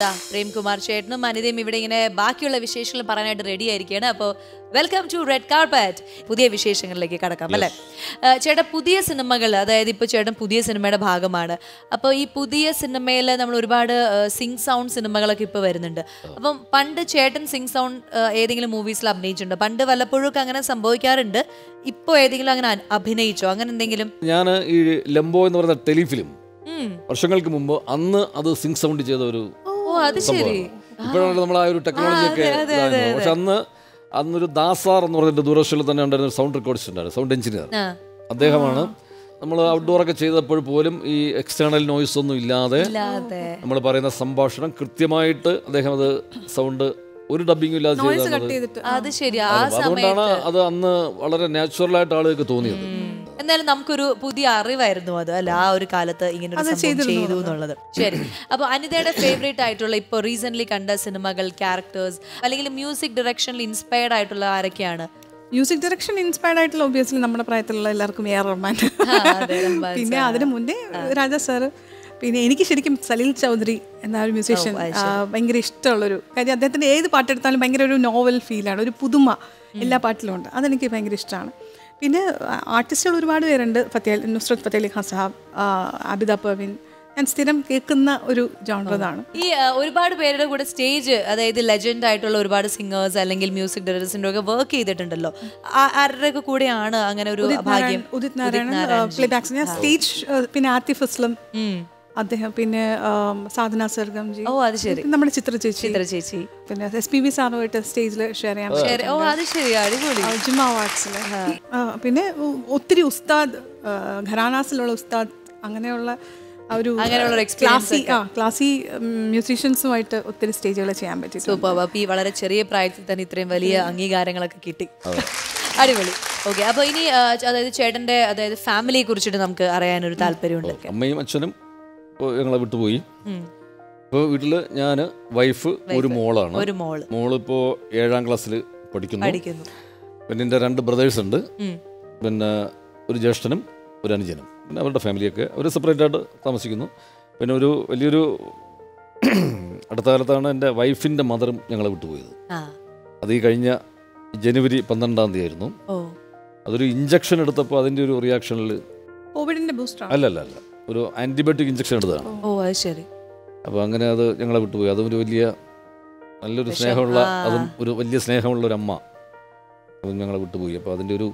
ദാ, പ്രേംകുമാർ ചേട്ടനും അനിതയും ഇവിടെ ഇങ്ങനെ ബാക്കിയുള്ള വിശേഷങ്ങൾ പറയാനായിട്ട് റെഡി ആയിരിക്കുകയാണ് അപ്പോൾ വെൽക്കം ടു റെഡ് കാർപ്പറ്റ് പുതിയ വിശേഷങ്ങളിലേക്ക് കടക്കാം അല്ലേ ആ, ചേട്ടാ പുതിയ സിനിമകൾ അതായത് ഇപ്പോൾ ചേട്ടൻ പുതിയ സിനിമയുടെ ഭാഗമാണ് അപ്പോൾ ഈ പുതിയ സിനിമയിൽ നമ്മൾ ഒരുപാട് സിങ് സൗണ്ട് സിനിമകളൊക്കെ ഇപ്പോൾ വരുന്നുണ്ട് അപ്പം പണ്ട് ചേട്ടൻ സിങ് സൗണ്ട് ഏതെങ്കിലും മൂവീസിൽ അഭിനയിച്ചിട്ടുണ്ടോ പണ്ട് വല്ലപ്പോഴും ഒക്കെ അങ്ങനെ സംഭവിക്കാറുണ്ട് ഇപ്പോൾ ഏതെങ്കിലും അങ്ങനെ അ- അഭിനയിച്ചോ അങ്ങനെ എന്തെങ്കിലും ഞാൻ ഈ ലംബോ എന്ന് പറയുന്ന ടെലിഫിലിം ഉം. വർഷങ്ങൾക്ക് മുമ്പ് അന്ന് അത് സിങ് സൗണ്ട് ചെയ്ത ഒരു ഓ അത് ശരി ഇപ്പോഴാണ് നമ്മൾ ആ ഒരു ടെക്നോളജി ഒക്കെ ഇതായിരുന്നു. പക്ഷെ അന്ന് അന്നൊരു ദാസാർ എന്ന് പറഞ്ഞിട്ട് ദൂരദർശനിൽ തന്നെ ഉണ്ടായിരുന്ന ഒരു സൗണ്ട് റെക്കോർഡിസ്റ്റ് ഉണ്ടായിരുന്നു സൗണ്ട് എഞ്ചിനീയർ ആ അദ്ദേഹമാണ് നമ്മൾ ഔട്ട്ഡോർ ഒക്കെ ചെയ്തപ്പോൾ പോലും ഈ എക്സ്റ്റേണൽ നോയ്സ് ഒന്നും ഇല്ലാതെ ഇല്ലാതെ നമ്മൾ പറയുന്ന സംഭാഷണം കൃത്യമായിട്ട് അദ്ദേഹം അത് സൗണ്ട് ഒരു ഡബിങ്ങും ഇല്ലാതെ ചെയ്തത് അത് ശരി ആ അതുകൊണ്ടാണ് അത് അന്ന് വളരെ നാച്ചുറൽ ആയിട്ട് ആളുകൾക്ക് തോന്നിയത് എന്നാലും നമുക്കൊരു പുതിയ അറിവായിരുന്നു അത് അല്ല ആ ഒരു കാലത്ത് ഇങ്ങനെ ഒരു സംഭവം ചെയ്തു എന്നുള്ളത് ശരി അപ്പൊ അനിതയുടെ ഫേവറേറ്റ് ആയിട്ടുള്ള ഇപ്പൊ റീസെന്റ് കണ്ട സിനിമകൾ ക്യാരക്ടേഴ്സ് അല്ലെങ്കിൽ മ്യൂസിക് ഡയറക്ഷനിൽ ഇൻസ്പയർഡ് ആയിട്ടുള്ള ആരൊക്കെയാണ് മ്യൂസിക് ഡയറക്ഷൻ ഇൻസ്പയർഡ് ആയിട്ടുള്ള ഒബിയസ്ലി നമ്മുടെ പ്രായത്തിലുള്ള എല്ലാവർക്കും എ ആർ റഹ്മാൻ ആ, അതെ, റഹ്മാൻ പിന്നെ അതിന് മുന്നേ രാജാ സാറ് പിന്നെ എനിക്ക് ശരിക്കും സലീൽ ചൗധരി എന്ന ഒരു മ്യൂസീഷ്യൻ ഭയങ്കര ഇഷ്ടമുള്ളൊരു കാര്യം അദ്ദേഹത്തിൻ്റെ ഏത് പാട്ടെടുത്താലും ഭയങ്കര ഒരു നോവൽ ഫീലാണ് ഒരു പുതുമ എല്ലാ പാട്ടിലും ഉണ്ട് അതെനിക്ക് ഭയങ്കര ഇഷ്ടമാണ് പിന്നെ ആർട്ടിസ്റ്റുകൾ ഒരുപാട് പേരുണ്ട് ഫത്തേ നുസ്രത് ഫത്തേ അലി ഖാൻ സാഹബ് ആ, ആബിദ പർവിൻ ഞാൻ സ്ഥിരം കേൾക്കുന്ന ഒരു ജോൺറതാണ് ഈ ആ, ഒരുപാട് പേരുടെ കൂടെ സ്റ്റേജ് അതായത് ലെജൻഡ് ആയിട്ടുള്ള ഒരുപാട് സിംഗേഴ്സ് അല്ലെങ്കിൽ മ്യൂസിക് ഡയറക്ടേഴ്സിന്റെ ഒക്കെ വർക്ക് ചെയ്തിട്ടുണ്ടല്ലോ ആ- ആരുടെയൊക്കെ കൂടെയാണ് അങ്ങനെ ഒരു ഭാഗ്യം ഉദിത് നാരായണൻ പ്ലേ ബാക്സ് ഞാൻ സ്റ്റേജ് പിന്നെ ആത്തിഫ് അസ്ലം ഉം. അദ്ദേഹം പിന്നെ ആം, സാധന സർഗംജി ഓ അത് ശരി നമ്മുടെ ചിത്ര ചേച്ചി ചിത്ര ചേച്ചി പിന്നെ എസ് പി വി സാറുമായിട്ട് സ്റ്റേജിൽ ഷെയർ ചെയ്യാൻ ശരി. ഓ അത് ശരി അടിപൊളി ജിമ അവാർഡ്സിൽ പിന്നെ ഒ- ഒത്തിരി ഉസ്താദ് ആ, ഘരാനാസിലുള്ള ഉസ്താദ് അങ്ങനെയുള്ള ആ ഒരു അങ്ങനെയുള്ള ഒരു experience ക്ലാസി ആ ക്ലാസി മ്യൂസീഷ്യൻസുമായിട്ട് ഒത്തിരി സ്റ്റേജുകൾ ചെയ്യാൻ പറ്റി സൂപ്പർ അപ്പൊ ഈ വളരെ ചെറിയ പ്രായത്തിൽ തന്നെ ഇത്രയും വലിയ അംഗീകാരങ്ങളൊക്കെ കിട്ടി അടിപൊളി ഓക്കെ അപ്പൊ ഇനി ആ, അതായത് ചേട്ടന്റെ അതായത് ഫാമിലിയെ കുറിച്ചിട്ട് നമുക്ക് അറിയാനൊരു താല്പര്യമുണ്ട് അമ്മയും അച്ഛനും ഇപ്പോൾ ഞങ്ങളെ വിട്ടുപോയി ഉം. ഇപ്പോൾ വീട്ടിൽ ഞാൻ വൈഫ് ഒരു മോളാണ് ഒരു മോള് മോളിപ്പോൾ ഏഴാം ക്ലാസ്സിൽ പഠിക്കുന്നു പഠിക്കുന്നു പിന്നെ എൻ്റെ രണ്ട് ബ്രദേഴ്സ് ഉണ്ട് ഉം. പിന്നെ ഒരു ജ്യേഷ്ഠനും ഒരു അനുജനും പിന്നെ അവരുടെ ഫാമിലിയൊക്കെ അവർ സെപ്പറേറ്റ് ആയിട്ട് താമസിക്കുന്നു പിന്നെ ഒരു വലിയൊരു അടുത്ത കാലത്താണ് എൻ്റെ വൈഫിൻ്റെ മദറും ഞങ്ങളെ വിട്ടുപോയത് ആ അത് ഈ കഴിഞ്ഞ ജനുവരി പന്ത്രണ്ടാം തീയതി ആയിരുന്നു ഓ അതൊരു ഇഞ്ചക്ഷൻ എടുത്തപ്പോൾ അതിൻ്റെ ഒരു റിയാക്ഷനിൽ കോവിഡിന്റെ ബൂസ്റ്ററാണ് അല്ല അല്ല അല്ല ഒരു ആൻറ്റിബയോട്ടിക് ഇഞ്ചക്ഷൻ എടുത്തതാണ് ഓ അത് ശരി അപ്പോൾ അങ്ങനെ അത് ഞങ്ങളെ വിട്ടുപോയി അതും ഒരു വലിയ നല്ലൊരു സ്നേഹമുള്ള ആ. അതും ഒരു വലിയ സ്നേഹമുള്ള ഒരു അമ്മ അതും ഞങ്ങളെ വിട്ടുപോയി അപ്പോൾ അതിൻ്റെ ഒരു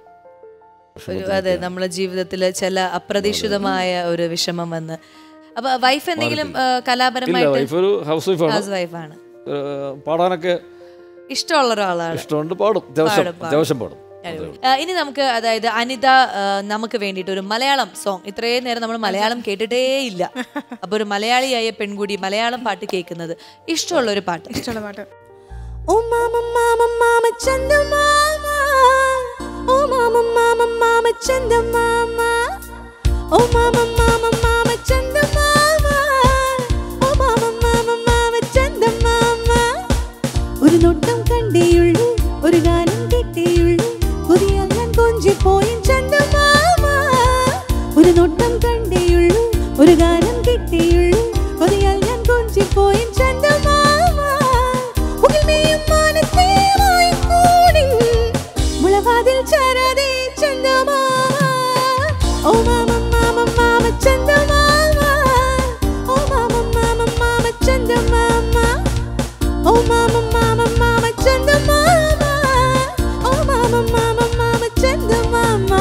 ഒരു വിഷമത്തിൽ അതെ നമ്മളെ ജീവിതത്തിൽ ചില അപ്രതീക്ഷിതമായ ഒരു വിഷമം വന്ന് അപ്പൊ വൈഫ് എന്തെങ്കിലും ആ, ഇല്ല കലാപരമായിട്ട് വൈഫ് ഒരു ഹൗസ് വൈഫാണ് ഹൗസ് വൈഫാണ് പാടാനൊക്കെ ഇഷ്ടമുള്ള ഒരാളാണ് ഇഷ്ടമുണ്ട് പാടും അത്യാവശ്യം പാടും, പാടും. അത്യാവശ്യം പാടും ആ, ഇനി നമുക്ക് അതായത് അനിത ആ, നമുക്ക് വേണ്ടിയിട്ട് ഒരു മലയാളം സോങ് ഇത്രയും നേരം നമ്മൾ മലയാളം കേട്ടിട്ടേ ഇല്ല അപ്പൊ ഒരു മലയാളിയായ പെൺകുടി മലയാളം പാട്ട് കേൾക്കുന്നത് ഇഷ്ടമുള്ള ഒരു പാട്ട് ഇഷ്ടമുള്ള പാട്ട് ഓ മാമ മാമ മാമ ചന്ദമാമ ഓ മാമ മാമ മാമ ചന്ദമാമ ഓ മാമ മാമ മാമ ചന്ദമാമ ഓ മാമ മാമ മാമ ചന്ദമാമ ഒരു നോട്ടം കണ്ടേയുള്ളൂ ഒരു ഗാനം കേട്ടേയുള്ളൂ പുതിയ ഞാൻ കൊഞ്ചിപ്പോയി ചന്ദമാമ ഒരു നോട്ടം കണ്ടേയുള്ളൂ ഒരു ഗാനം കേട്ടേയുള്ളൂ പുതിയ ഞാൻ കൊഞ്ചിപ്പോയി ചന്ദമാമ മുകിൽമേയും മാനത്തെ വായ്ക്കൂടിൽ മുളവാതിൽ ചാരാതെ ചന്ദമാമ ഓ മാമ മാമ മാമ ചന്ദമാമ ഓ മാമ മാമ മാമ ചന്ദമാമ ഓ മാമ മാമ മാമ ചന്ദമാമ ഓ മാമ മാമ മാമ ചന്ദമാമ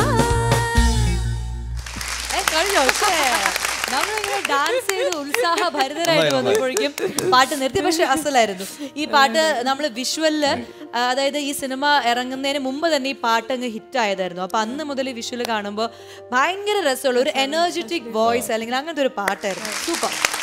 ഏ, കഴിഞ്ഞോ? ശ്ശേ. നമ്മളിങ്ങനെ ഡാൻസ് ചെയ്ത് ഉത്സാഹ ഭരിതരായിട്ട് വന്നപ്പോഴേക്കും പാട്ട് നിർത്തി പക്ഷെ അസലായിരുന്നു ഈ പാട്ട് നമ്മൾ വിഷ്വലില് അതായത് ഈ സിനിമ ഇറങ്ങുന്നതിന് മുമ്പ് തന്നെ ഈ പാട്ട് അങ്ങ് ഹിറ്റ് ആയതായിരുന്നു അപ്പൊ അന്ന് മുതൽ ഈ വിഷ്വൽ കാണുമ്പോൾ ഭയങ്കര രസമുള്ള ഒരു എനർജറ്റിക് വോയിസ് അല്ലെങ്കിൽ അങ്ങനത്തെ ഒരു പാട്ടായിരുന്നു സൂപ്പർ